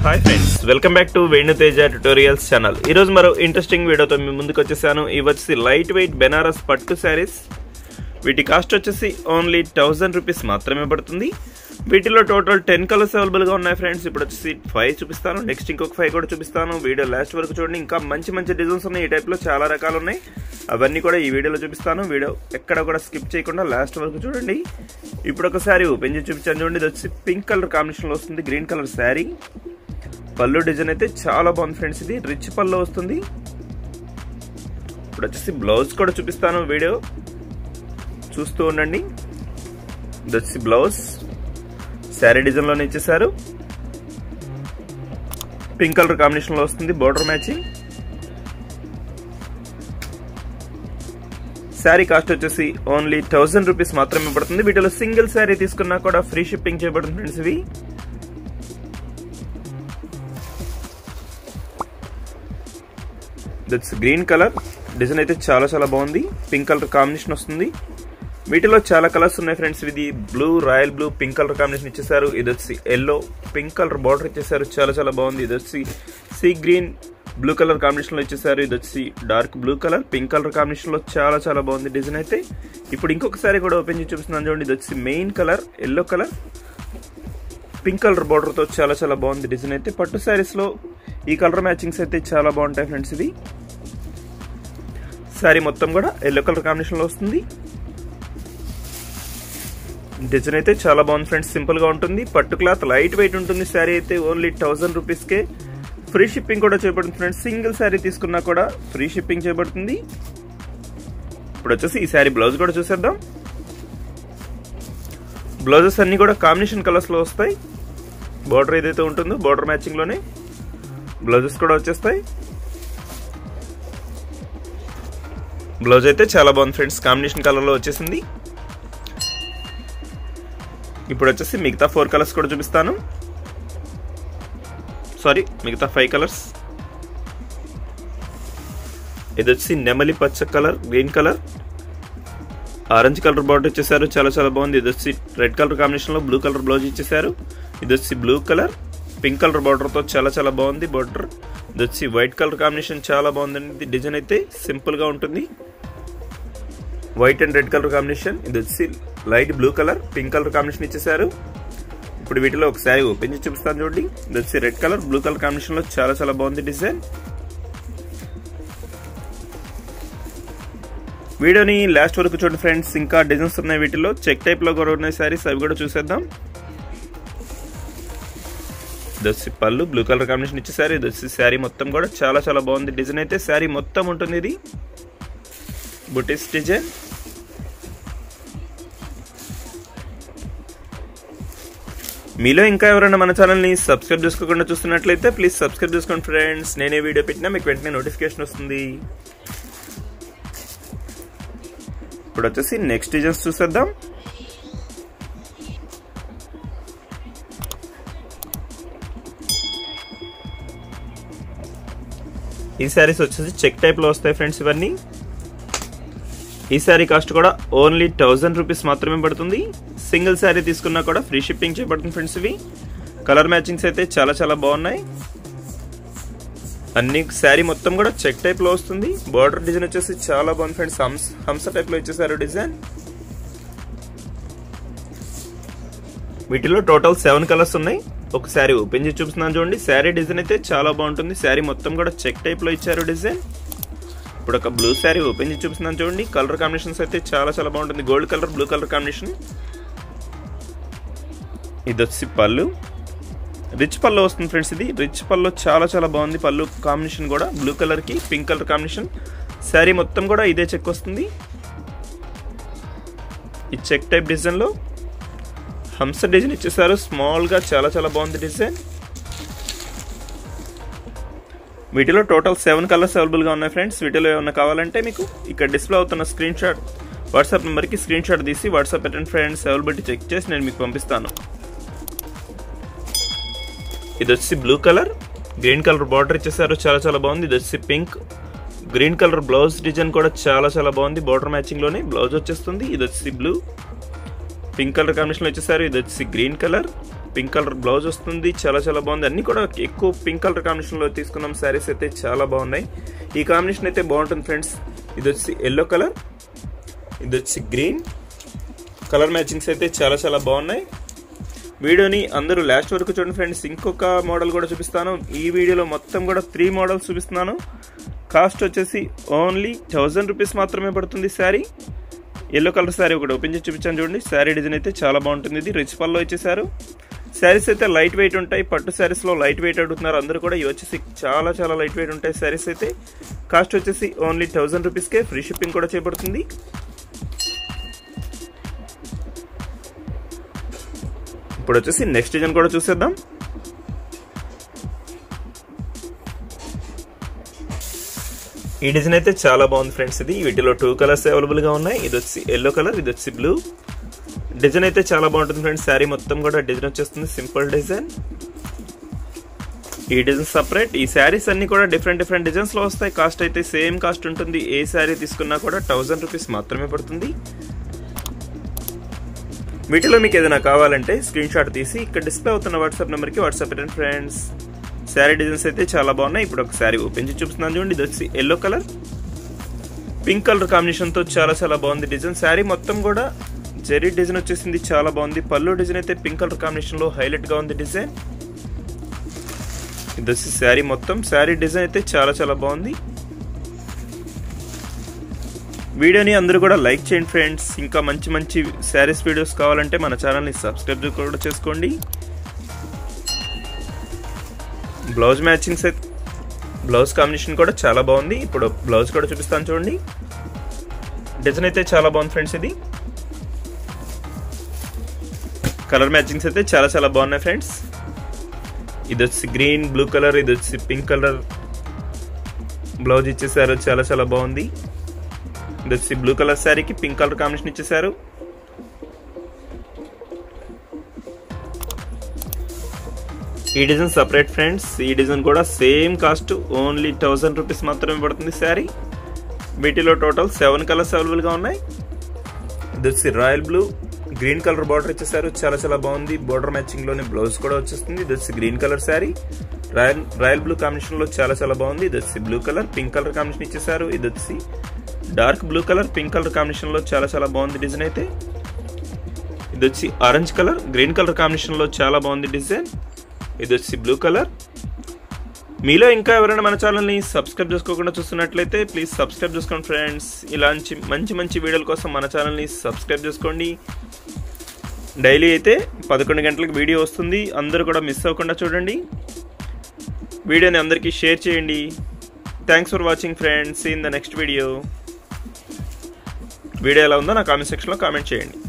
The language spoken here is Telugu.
hi friends welcome back to Venuteja tutorials channel ఈరోజు మరో ఇంట్రెస్టింగ్ వీడియోతో మీ ముందుకు వచ్చేసాను ఇవి వచ్చేసి లైట్ వెయిట్ బెనారస్ పట్టు శారీస్ వీటి కాస్ట్ వచ్చేసి ఓన్లీ థౌజండ్ రూపీస్ మాత్రమే పడుతుంది వీటిలో టోటల్ టెన్ కలర్స్ అవైలబుల్గా ఉన్నాయి ఫ్రెండ్స్ ఇప్పుడు వచ్చేసి ఫైవ్ చూపిస్తాను నెక్స్ట్ ఇంకొక ఫైవ్ కూడా చూపిస్తాను వీడియో లాస్ట్ వరకు చూడండి ఇంకా మంచి మంచి డిజైన్స్ ఉన్నాయి ఈ టైప్లో చాలా రకాలు ఉన్నాయి అవన్నీ కూడా ఈ వీడియోలో చూపిస్తాను వీడియో ఎక్కడ కూడా స్కిప్ చేయకుండా లాస్ట్ వరకు చూడండి ఇప్పుడు ఒక శారీ ఓపెన్ చేసి చూపించాను చూడండి ఇది వచ్చి పింక్ కలర్ కాంబినేషన్లో వస్తుంది గ్రీన్ కలర్ శారీ పళ్ళు డిజైన్ అయితే చాలా బాగుంది ఫ్రెండ్స్ ఇది రిచ్ పళ్ళు వస్తుంది ఇప్పుడు వచ్చేసి బ్లౌజ్ కూడా చూపిస్తాను వీడియో చూస్తూ ఉండండి ఇది వచ్చి బ్లౌజ్ శారీ డిజైన్లోనే ఇచ్చేసారు పింక్ కలర్ కాంబినేషన్లో వస్తుంది బార్డర్ మ్యాచింగ్ శారీ కాస్ట్ వచ్చేసి ఓన్లీ థౌజండ్ రూపీస్ మాత్రమే పడుతుంది వీటిలో సింగిల్ శారీ తీసుకున్నా కూడా ఫ్రీ షిప్పింగ్ చేయబడుతుంది ఫ్రెండ్స్ ఇవి దట్స్ గ్రీన్ కలర్ డిజైన్ అయితే చాలా చాలా బాగుంది పింక్ కలర్ కాంబినేషన్ వస్తుంది వీటిలో చాలా కలర్స్ ఉన్నాయి ఫ్రెండ్స్ ఇది blue royal blue pink colour combination ఇచ్చేసారు ఇది వచ్చి ఎల్లో పింక్ కలర్ బార్డర్ ఇచ్చేసారు చాలా చాలా బాగుంది ఇది వచ్చి sea green blue colour combination లో ఇచ్చేసారు ఇది వచ్చి dark blue colour pink colour combination లో చాలా చాలా బాగుంది డిజైన్ అయితే ఇప్పుడు ఇంకొకసారి కూడా ఓపెన్ చేసి చూపిస్తున్నాను చూడండి ఇది వచ్చి main colour yellow colour pink colour border తో చాలా చాలా బాగుంది డిజైన్ అయితే పట్టు శారీస్ లో ఈ కలర్ మ్యాచింగ్స్ అయితే చాలా బాగుంటాయి ఫ్రెండ్స్ ఇది శారీ మొత్తం కూడా ఎల్లో కలర్ కాంబినేషన్ లో వస్తుంది డిజైన్ అయితే చాలా బాగుంది ఫ్రెండ్స్ సింపుల్ గా ఉంటుంది పట్టు క్లాత్ లైట్ వెయిట్ ఉంటుంది శారీ అయితే ఓన్లీ థౌసండ్ రూపీస్ కే ఫ్రీ షిప్పింగ్ కూడా చేయబడుతుంది ఫ్రెండ్స్ సింగిల్ శారీ తీసుకున్నా కూడా ఫ్రీ షిప్పింగ్ చేయబడుతుంది ఇప్పుడు వచ్చేసి ఈ శారీ బ్లౌజ్ కూడా చూసేద్దాం బ్లౌజెస్ అన్ని కూడా కాంబినేషన్ కలర్స్ లో వస్తాయి బార్డర్ ఏదైతే ఉంటుందో బార్డర్ మ్యాచింగ్ లోనే బ్లౌజెస్ కూడా వచ్చేస్తాయి బ్లౌజ్ అయితే చాలా బాగుంది ఫ్రెండ్స్ కాంబినేషన్ కలర్ లో వచ్చేసింది ఇప్పుడు వచ్చేసి మిగతా ఫోర్ కలర్స్ కూడా చూపిస్తాను సారీ మిగతా ఫైవ్ కలర్స్ ఇది వచ్చి నెమలి పచ్చ colour green colour orange colour border ఇచ్చేసారు చాలా చాలా బాగుంది ఇది వచ్చి రెడ్ కలర్ కాంబినేషన్ లో బ్లూ కలర్ బ్లౌజ్ ఇచ్చేసారు ఇది వచ్చి blue colour pink colour border తో చాలా చాలా బాగుంది బార్డర్ ఇది వచ్చి వైట్ కలర్ కాంబినేషన్ చాలా బాగుందండి డిజైన్ అయితే సింపుల్ గా ఉంటుంది white and red colour combination ఇది వచ్చి light blue colour pink colour combination ఇచ్చేసారు ఇప్పుడు వీటిలో ఒక శారీ ఓపెన్ చేసి చూపిస్తాను చూడండి ఇది వచ్చి red colour blue colour combination లో చాలా చాలా బాగుంది డిజైన్ వీడియోని లాస్ట్ వరకు చూడండి ఫ్రెండ్స్ ఇంకా డిజైన్స్ ఉన్నాయి వీటిలో చెక్ టైప్ లో కూడా ఉన్నాయి శారీస్ అవి కూడా చూసేద్దాం ఇది వచ్చి పళ్ళు బ్లూ కలర్ కాంబినేషన్ ఇచ్చేసారు ఇది వచ్చి శారీ మొత్తం కూడా చాలా చాలా బాగుంది డిజైన్ అయితే శారీ మొత్తం ఉంటుంది ఇది బుటీస్ డిజైన్ మీలో ఇంకా ఎవరైనా మన ఛానల్ని సబ్స్క్రైబ్ చేసుకోకుండా చూస్తున్నట్లయితే ప్లీజ్ సబ్స్క్రైబ్ చేసుకోండి ఫ్రెండ్స్ నేనే వీడియో పెట్టినా మీకు వెంటనే నోటిఫికేషన్ వస్తుంది ఇప్పుడు వచ్చేసి నెక్స్ట్ డిజైన్స్ చూసేద్దాం ఈ శారీస్ వచ్చేసి చెక్ టైప్లో వస్తాయి ఫ్రెండ్స్ ఇవన్నీ ఈ శారీ కాస్ట్ కూడా ఓన్లీ థౌజండ్ రూపీస్ మాత్రమే పడుతుంది సింగిల్ శారీ తీసుకున్నా కూడా ఫ్రీ షిప్పింగ్ చేయబడుతుంది ఫ్రెండ్స్ ఇవి కలర్ మ్యాచింగ్స్ అయితే చాలా చాలా బాగున్నాయి అన్ని శారీ మొత్తం కూడా చెక్ టైప్లో వస్తుంది బార్డర్ డిజైన్ వచ్చేసి చాలా బాగుంది ఫ్రెండ్స్ హంస హంస టైప్లో ఇచ్చేసారు డిజైన్ వీటిలో టోటల్ సెవెన్ కలర్స్ ఉన్నాయి ఒక శారీ ఓపెన్ చేసి చూపిస్తున్నాను చూడండి శారీ డిజైన్ అయితే చాలా బాగుంటుంది శారీ మొత్తం కూడా చెక్ టైప్లో ఇచ్చారు డిజైన్ ఇప్పుడు ఒక బ్లూ శారీ ఓపెన్ చేసి చూపిస్తున్నాను చూడండి కలర్ కాంబినేషన్స్ అయితే చాలా చాలా బాగుంటుంది gold colour blue colour combination ఇది వచ్చి పళ్ళు రిచ్ పళ్ళు వస్తుంది ఫ్రెండ్స్ ఇది రిచ్ పళ్ళు చాలా చాలా బాగుంది పళ్ళు కాంబినేషన్ కూడా బ్లూ కలర్కి పింక్ కలర్ కాంబినేషన్ శారీ మొత్తం కూడా ఇదే చెక్ వస్తుంది ఈ చెక్ టైప్ డిజైన్లో హంస డిజైన్ ఇచ్చేసారు స్మాల్గా చాలా చాలా బాగుంది డిజైన్ వీటిలో టోటల్ సెవెన్ కలర్స్ అవైలబుల్గా ఉన్నాయి ఫ్రెండ్స్ వీటిలో ఏమైనా కావాలంటే మీకు ఇక్కడ డిస్ప్లే అవుతున్న స్క్రీన్ షాట్ వాట్సాప్ నెంబర్కి స్క్రీన్ షాట్ తీసి వాట్సాప్ పెట్టండి ఫ్రెండ్స్ అవైలబిలిటీ చెక్ చేసి నేను మీకు పంపిస్తాను ఇది వచ్చి blue colour green colour border ఇచ్చేసారు చాలా చాలా బాగుంది ఇది వచ్చి pink green colour blouse design కూడా చాలా చాలా బాగుంది బార్డర్ మ్యాచింగ్లోనే బ్లౌజ్ వచ్చేస్తుంది ఇది వచ్చి బ్లూ పింక్ కలర్ కాంబినేషన్లో వచ్చేసారు ఇది వచ్చి green colour pink colour blouse వస్తుంది చాలా చాలా బాగుంది అన్ని కూడా ఎక్కువ పింక్ కలర్ కాంబినేషన్లో తీసుకున్నాం శారీస్ అయితే చాలా బాగున్నాయి ఈ కాంబినేషన్ అయితే బాగుంటుంది ఫ్రెండ్స్ ఇది వచ్చి ఎల్లో కలర్ ఇది వచ్చి గ్రీన్ కలర్ మ్యాచింగ్స్ అయితే చాలా చాలా బాగున్నాయి వీడియోని అందరూ లాస్ట్ వరకు చూడండి ఫ్రెండ్స్ ఇంకొక మోడల్ కూడా చూపిస్తాను ఈ వీడియోలో మొత్తం కూడా త్రీ మోడల్స్ చూపిస్తున్నాను కాస్ట్ వచ్చేసి ఓన్లీ థౌజండ్ రూపీస్ మాత్రమే పడుతుంది శారీ ఎల్లో కలర్ శారీ ఒకటి ఓపెన్ చేసి చూపించాను చూడండి శారీ డిజైన్ అయితే చాలా బాగుంటుంది ఇది రిచ్ పల్లో ఇచ్చేసారు శారీస్ అయితే లైట్ వెయిట్ ఉంటాయి పట్టు శారీస్లో లైట్ వెయిట్ అడుగుతున్నారు అందరూ కూడా ఇవి వచ్చేసి చాలా చాలా లైట్ వెయిట్ ఉంటాయి శారీస్ అయితే కాస్ట్ వచ్చేసి ఓన్లీ థౌజండ్ రూపీస్కే ఫ్రీ షిప్పింగ్ కూడా చేయబడుతుంది ఇప్పుడు వచ్చేసి నెక్స్ట్ డిజైన్ కూడా చూసేద్దాం ఈ డిజైన్ అయితే చాలా బాగుంది ఫ్రెండ్స్ ఇది వీటిలో టూ కలర్స్ అవైలబుల్గా ఉన్నాయి ఇది వచ్చి ఎల్లో కలర్ ఇది వచ్చి బ్లూ డిజైన్ అయితే చాలా బాగుంటుంది ఫ్రెండ్స్ శారీ మొత్తం కూడా డిజైన్ వచ్చేస్తుంది సింపుల్ డిజైన్ ఈ డిజైన్ సపరేట్ ఈ శారీస్ అన్ని కూడా డిఫరెంట్ డిఫరెంట్ డిజైన్స్ లో వస్తాయి కాస్ట్ అయితే సేమ్ కాస్ట్ ఉంటుంది ఏ శారీ తీసుకున్నా కూడా థౌజండ్ రూపీస్ మాత్రమే పడుతుంది వీటిలో మీకు ఏదైనా కావాలంటే స్క్రీన్ షాట్ తీసి ఇక్కడ డిస్ప్లే అవుతున్న వాట్సాప్ నెంబర్కి వాట్సాప్ పెట్టండి ఫ్రెండ్స్ శారీ డిజైన్స్ అయితే చాలా బాగున్నాయి ఇప్పుడు ఒక శారీ ఓపెన్ చేసి చూపిస్తున్నాను చూడండి ఇది వచ్చి ఎల్లో కలర్ పింక్ కలర్ కాంబినేషన్తో చాలా చాలా బాగుంది డిజైన్ శారీ మొత్తం కూడా జెరీ డిజైన్ వచ్చేసింది చాలా బాగుంది పళ్ళు డిజైన్ అయితే పింక్ కలర్ కాంబినేషన్లో హైలైట్గా ఉంది డిజైన్ ఇది వచ్చి శారీ మొత్తం శారీ డిజైన్ అయితే చాలా చాలా బాగుంది వీడియోని అందరూ కూడా లైక్ చేయండి ఫ్రెండ్స్ ఇంకా మంచి మంచి శారీస్ వీడియోస్ కావాలంటే మన ఛానల్ని సబ్స్క్రైబ్ కూడా చేసుకోండి బ్లౌజ్ మ్యాచింగ్స్ అయితే బ్లౌజ్ కాంబినేషన్ కూడా చాలా బాగుంది ఇప్పుడు బ్లౌజ్ కూడా చూపిస్తాను చూడండి డిజైన్ అయితే చాలా బాగుంది ఫ్రెండ్స్ ఇది కలర్ మ్యాచింగ్స్ అయితే చాలా చాలా బాగున్నాయి ఫ్రెండ్స్ ఇది వచ్చి గ్రీన్ బ్లూ కలర్ ఇది వచ్చి పింక్ కలర్ బ్లౌజ్ ఇచ్చేసారు చాలా చాలా బాగుంది ఇది వచ్చి బ్లూ కలర్ శారీకి పింక్ కలర్ కాంబినేషన్ ఇచ్చేసారు ఈ డిజైన్ సపరేట్ ఫ్రెండ్స్ ఈ డిజైన్ కూడా same cost only thousand rupees మాత్రమే పడుతుంది శారీ వీటిలో టోటల్ సెవెన్ కలర్స్ అవైలబుల్గా ఉన్నాయి ఇది వచ్చి royal blue green colour border ఇచ్చేసారు చాలా చాలా బాగుంది బార్డర్ మ్యాచింగ్ లోనే బ్లౌజ్ కూడా వచ్చేస్తుంది ఇది వచ్చి green colour sari royal royal blue combination లో చాలా చాలా బాగుంది ఇది వచ్చి blue colour pink colour combination ఇచ్చేసారు ఇది వచ్చి dark blue colour pink colour combination లో చాలా చాలా బాగుంది డిజైన్ అయితే ఇది వచ్చి orange colour green colour combination లో చాలా బాగుంది డిజైన్ ఇది వచ్చి బ్లూ కలర్ మీలో ఇంకా ఎవరైనా మన ఛానల్ని సబ్స్క్రైబ్ చేసుకోకుండా చూస్తున్నట్లయితే ప్లీజ్ సబ్స్క్రైబ్ చేసుకోండి ఫ్రెండ్స్ ఇలాంటి మంచి మంచి వీడియోల కోసం మన ఛానల్ని సబ్స్క్రైబ్ చేసుకోండి డైలీ అయితే పదకొండు గంటలకు వీడియో వస్తుంది అందరూ కూడా మిస్ అవ్వకుండా చూడండి వీడియోని అందరికీ షేర్ చేయండి thanks for watching friends in the next video video ఎలా ఉందో నా కామెంట్ సెక్షన్లో కామెంట్ చేయండి